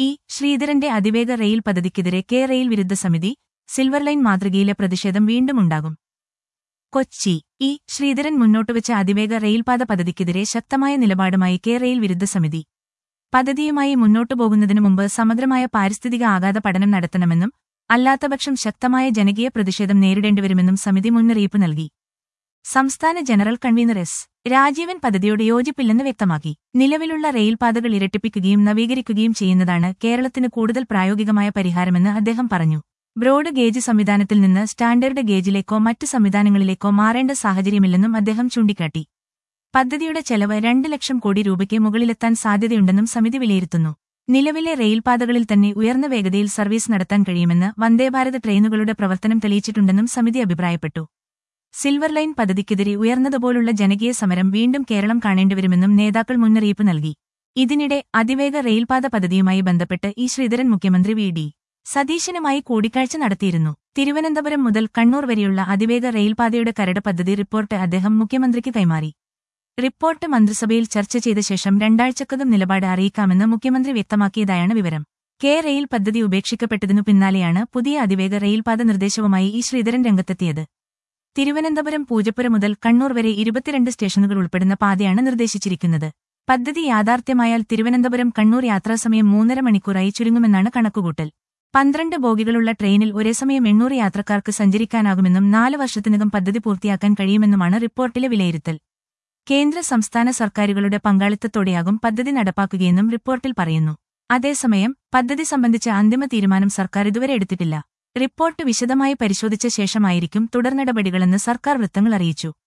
E ശ്രീധരന്റെ അതിവേഗ rail പദ്ധതിക്കെതിരെ K rail വിരുദ്ധ സമിതി സിൽവർ ലൈൻ മാതൃകയിലെ പ്രതിഷേധം വീണ്ടും ഉണ്ടാകും കൊച്ചി ഇ ശ്രീധരൻ മുന്നോട്ടുവച്ച അതിവേഗ റെയിൽപാത പദ്ധതിക്കെതിരെ ശക്തമായ നിലപാടുമായി കെ റെയിൽ വിരുദ്ധ സമിതി പദ്ധതിയുമായി മുന്നോട്ടു പോകുന്നതിനു മുമ്പ് സമഗ്രമായ പാരിസ്ഥിതിക ആഘാത പഠനം നടത്തണമെന്നും അല്ലാത്തപക്ഷം ശക്തമായ ജനകീയ പ്രതിഷേധം നേരിടേണ്ടിവരുമെന്നും സമിതി മുന്നറിയിപ്പ് നൽകി സംസ്ഥാന ജനറൽ കൺവീനർ എസ് രാജീവൻ പദ്ധതിയോട് യോജിപ്പില്ലെന്ന് വ്യക്തമാക്കി നിലവിലുള്ള റെയിൽപാതകൾ ഇരട്ടിപ്പിക്കുകയും നവീകരിക്കുകയും ചെയ്യുന്നതാണ് കേരളത്തിന് കൂടുതൽ പ്രായോഗികമായ പരിഹാരമെന്ന് അദ്ദേഹം പറഞ്ഞു ബ്രോഡ് ഗേജ് സംവിധാനത്തിൽ നിന്ന് സ്റ്റാൻഡേർഡ് ഗേജിലേക്കോ മറ്റ് സംവിധാനങ്ങളിലേക്കോ മാറേണ്ട സാഹചര്യമില്ലെന്നും അദ്ദേഹം ചൂണ്ടിക്കാട്ടി പദ്ധതിയുടെ ചെലവ് രണ്ട് ലക്ഷം കോടി രൂപയ്ക്ക് മുകളിലെത്താൻ സാധ്യതയുണ്ടെന്നും സമിതി വിലയിരുത്തുന്നു നിലവിലെ റെയിൽപാതകളിൽ തന്നെ ഉയർന്ന വേഗതയിൽ സർവീസ് നടത്താൻ കഴിയുമെന്ന് വന്ദേഭാരത് ട്രെയിനുകളുടെ പ്രവർത്തനം തെളിയിച്ചിട്ടുണ്ടെന്നും സമിതി അഭിപ്രായപ്പെട്ടു സിൽവർ ലൈൻ പദ്ധതിക്കെതിരെ ഉയർന്നതുപോലുള്ള ജനകീയ സമരം വീണ്ടും കേരളം കാണേണ്ടിവരുമെന്നും നേതാക്കൾ മുന്നറിയിപ്പ് നൽകി ഇതിനിടെ അതിവേഗ റെയിൽപാത പദ്ധതിയുമായി ബന്ധപ്പെട്ട് ഇ ശ്രീധരൻ മുഖ്യമന്ത്രി വി ഡി സതീശനുമായി കൂടിക്കാഴ്ച നടത്തിയിരുന്നു തിരുവനന്തപുരം മുതൽ കണ്ണൂർ വരെയുള്ള അതിവേഗ റെയിൽപാതയുടെ കരട് പദ്ധതി റിപ്പോർട്ട് അദ്ദേഹം മുഖ്യമന്ത്രിക്ക് കൈമാറി റിപ്പോർട്ട് മന്ത്രിസഭയിൽ ചർച്ച ചെയ്ത ശേഷം രണ്ടാഴ്ചക്കകം നിലപാട് അറിയിക്കാമെന്ന് മുഖ്യമന്ത്രി വ്യക്തമാക്കിയതായാണ് വിവരം കെ റെയിൽ പദ്ധതി ഉപേക്ഷിക്കപ്പെട്ടതിനു പിന്നാലെയാണ് പുതിയ അതിവേഗ റെയിൽപാത നിർദ്ദേശവുമായി ഇ ശ്രീധരൻ രംഗത്തെത്തിയത് തിരുവനന്തപുരം പൂജപ്പുര മുതൽ കണ്ണൂർ വരെ ഇരുപത്തിരണ്ട് സ്റ്റേഷനുകൾ ഉൾപ്പെടുന്ന പാതയാണ് നിർദ്ദേശിച്ചിരിക്കുന്നത് പദ്ധതി യാഥാർത്ഥ്യമായാൽ തിരുവനന്തപുരം കണ്ണൂർ യാത്രാസമയം മൂന്നര മണിക്കൂറായി ചുരുങ്ങുമെന്നാണ് കണക്കുകൂട്ടൽ പന്ത്രണ്ട് ബോഗികളുള്ള ട്രെയിനിൽ ഒരേ സമയം എണ്ണൂറ് യാത്രക്കാർക്ക് സഞ്ചരിക്കാനാകുമെന്നും നാല് വർഷത്തിനകം പദ്ധതി പൂർത്തിയാക്കാൻ കഴിയുമെന്നുമാണ് റിപ്പോർട്ടിലെ വിലയിരുത്തൽ കേന്ദ്ര സംസ്ഥാന സർക്കാരുകളുടെ പങ്കാളിത്തത്തോടെയാകും പദ്ധതി നടപ്പാക്കുകയെന്നും റിപ്പോർട്ടിൽ പറയുന്നു അതേസമയം പദ്ധതി സംബന്ധിച്ച അന്തിമ തീരുമാനം സർക്കാർ ഇതുവരെ എടുത്തിട്ടില്ല റിപ്പോർട്ട് വിശദമായി പരിശോധിച്ച ശേഷമായിരിക്കും തുടർ നടപടികളെന്ന് സർക്കാർ വൃത്തങ്ങൾ അറിയിച്ചു